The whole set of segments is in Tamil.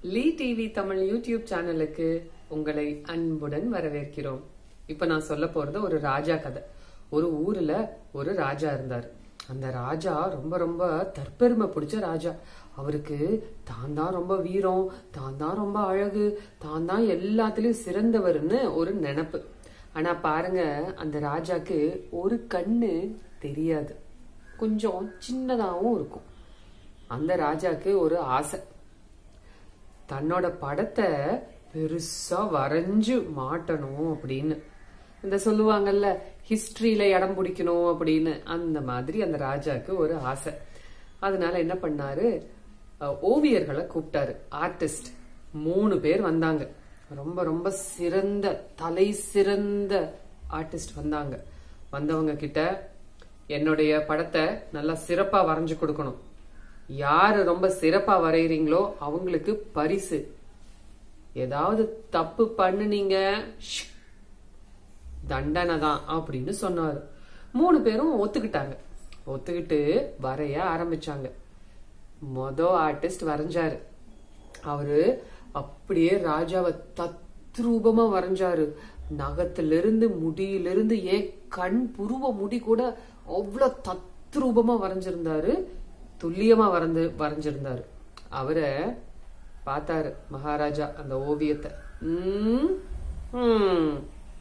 லீ டிவி தமிழ் யூடியூப் சேனலுக்கு உங்களை அன்புடன் வரவேற்கிறோம் இப்ப நான் சொல்ல போறது ஒரு ராஜா கதை ஒரு ஊர்ல ஒரு ராஜா இருந்தார் அந்த ராஜா ரொம்ப ரொம்ப தற்பெருமை பிடிச்ச ராஜா அவருக்கு தான் தான் ரொம்ப வீரம் தான் தான் ரொம்ப அழகு தான் தான் எல்லாத்துலயும் சிறந்தவர்னு ஒரு நினைப்பு ஆனா பாருங்க அந்த ராஜாக்கு ஒரு கண்ணு தெரியாது கொஞ்சம் சின்னதாவும் இருக்கும் அந்த ராஜாக்கு ஒரு ஆசை தன்னோட படத்தை பெருசா வரைஞ்சு மாட்டணும் அப்படின்னு இந்த சொல்லுவாங்கல்ல ஹிஸ்டரியில இடம் பிடிக்கணும் அப்படின்னு அந்த மாதிரி அந்த ராஜாக்கு ஒரு ஆசை அதனால என்ன பண்ணாரு அஹ், ஓவியர்களை கூப்பிட்டாரு ஆர்டிஸ்ட் மூணு பேர் வந்தாங்க ரொம்ப ரொம்ப சிறந்த தலை சிறந்த ஆர்டிஸ்ட் வந்தாங்க வந்தவங்க கிட்ட என்னுடைய படத்தை நல்லா சிறப்பா வரைஞ்சு கொடுக்கணும் யாரு ரொம்ப சிறப்பா வரைகிறீங்களோ அவங்களுக்கு பரிசு ஏதாவது தப்பு பண்ணுனீங்க ஷ், தண்டனை தான் அப்படின்னு சொன்னாரு மூணு பேரும் ஒத்துக்கிட்டாங்க ஒத்துக்கிட்டு வரைய ஆரம்பிச்சாங்க மொத ஆர்டிஸ்ட் வரைஞ்சாரு அவரு அப்படியே ராஜாவை தத்ரூபமா வரைஞ்சாரு நகத்திலிருந்து முடியிலிருந்து ஏன் கண் புருவ முடி கூட அவ்வளவு தத்ரூபமா வரைஞ்சிருந்தாரு துல்லியமா வரைந்து வரைஞ்சிருந்தாரு அவரை பார்த்தாரு மகாராஜா அந்த ஓவியத்தை உம், ஹம்.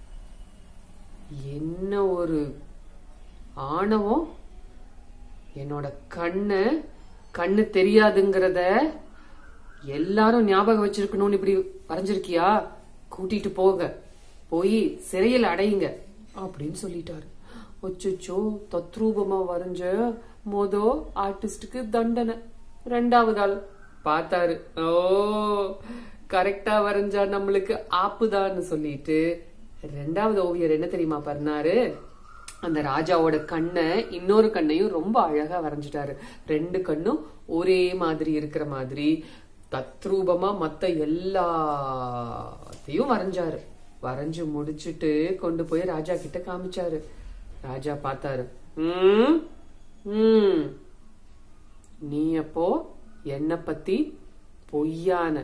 என்ன ஒரு ஆணவம் என்னோட கண்ணு கண்ணு தெரியாதுங்கிறத எல்லாரும் ஞாபகம் வச்சிருக்கணும்னு இப்படி வரைஞ்சிருக்கியா கூட்டிட்டு போக போய் சிறையில் அடையுங்க அப்படின்னு சொல்லிட்டாரு அச்சோ தத்ரூபமா வரைஞ்ச மொத ஆர்டிஸ்டுக்கு தண்டனை ரெண்டாவது ஆள் பார்த்தாரு ஓ கரெக்டா வரைஞ்சா நம்மளுக்கு ஆப்புதான்னு சொல்லிட்டு ரெண்டாவது ஓவியர் என்ன தெரியுமா பண்ணாரு அந்த ராஜாவோட கண்ணை இன்னொரு கண்ணையும் ரொம்ப அழகா வரைஞ்சிட்டாரு ரெண்டு கண்ணும் ஒரே மாதிரி இருக்கிற மாதிரி தத்ரூபமா மத்த எல்லாத்தையும் வரைஞ்சாரு வரைஞ்சு முடிச்சிட்டு கொண்டு போய் ராஜா கிட்ட காமிச்சாரு ராஜா பார்த்தாரு "ம், ம், நீ அப்போ என்ன பத்தி பொய்யான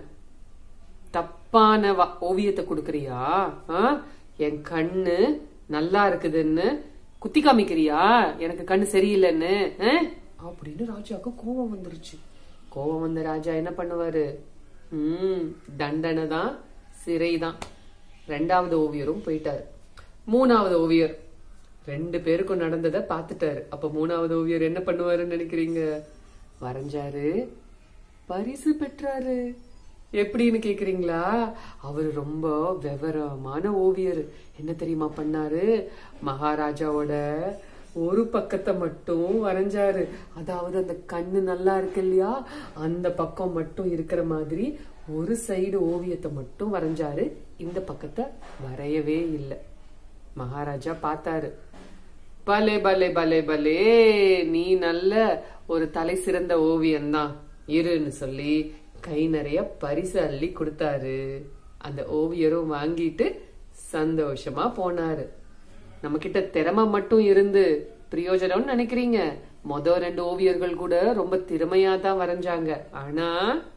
தப்பான வ- ஓவியத்தை கொடுக்கறியா ஆ? என் கண்ணு நல்லா இருக்குதுன்னு குத்தி காமிக்கிறியா எனக்கு கண்ணு சரியில்லைன்னு ஆ? அப்படின்னு ராஜாவுக்கு கோபம் வந்துருச்சு கோபம் வந்த ராஜா என்ன பண்ணுவாரு ம் தண்டனை தான் சிறைதான் ரெண்டாவது ஓவியரும் போயிட்டாரு மூணாவது ஓவியர் ரெண்டு பேருக்கும் நடந்ததை பார்த்துட்டாரு அப்ப மூணாவது ஓவியர் என்ன பண்ணுவாருன்னு நினைக்கிறீங்க வரைஞ்சாரு பரிசு பெற்றாரு எப்படின்னு கேக்குறீங்களா அவரு ரொம்ப விவரமான ஓவியர் என்ன தெரியுமா பண்ணாரு மகாராஜாவோட ஒரு பக்கத்தை மட்டும் வரைஞ்சாரு அதாவது அந்த கண்ணு நல்லா இருக்கு இல்லையா அந்த பக்கம் மட்டும் இருக்கிற மாதிரி ஒரு சைடு ஓவியத்தை மட்டும் வரைஞ்சாரு இந்த பக்கத்தை வரையவே இல்லை மகாராஜா பார்த்தாரு பலே பலே பலே பலே நீ நல்ல ஒரு தலை சிறந்த ஓவியம்தான் இருன்னு சொல்லி கை நிறைய பரிசு அள்ளி கொடுத்தாரு அந்த ஓவியரும் வாங்கிட்டு சந்தோஷமா போனாரு நம்ம கிட்ட திறமை மட்டும் இருந்து பிரயோஜனம்னு நினைக்கிறீங்க மொத ரெண்டு ஓவியர்கள் கூட ரொம்ப திறமையா தான் வரைஞ்சாங்க ஆனா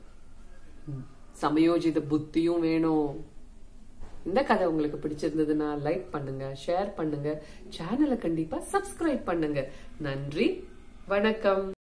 சமயோஜித புத்தியும் வேணும் இந்த கதை உங்களுக்கு பிடிச்சிருந்ததுன்னா லைக் பண்ணுங்க ஷேர் பண்ணுங்க சேனலை கண்டிப்பா சப்ஸ்கிரைப் பண்ணுங்க நன்றி வணக்கம்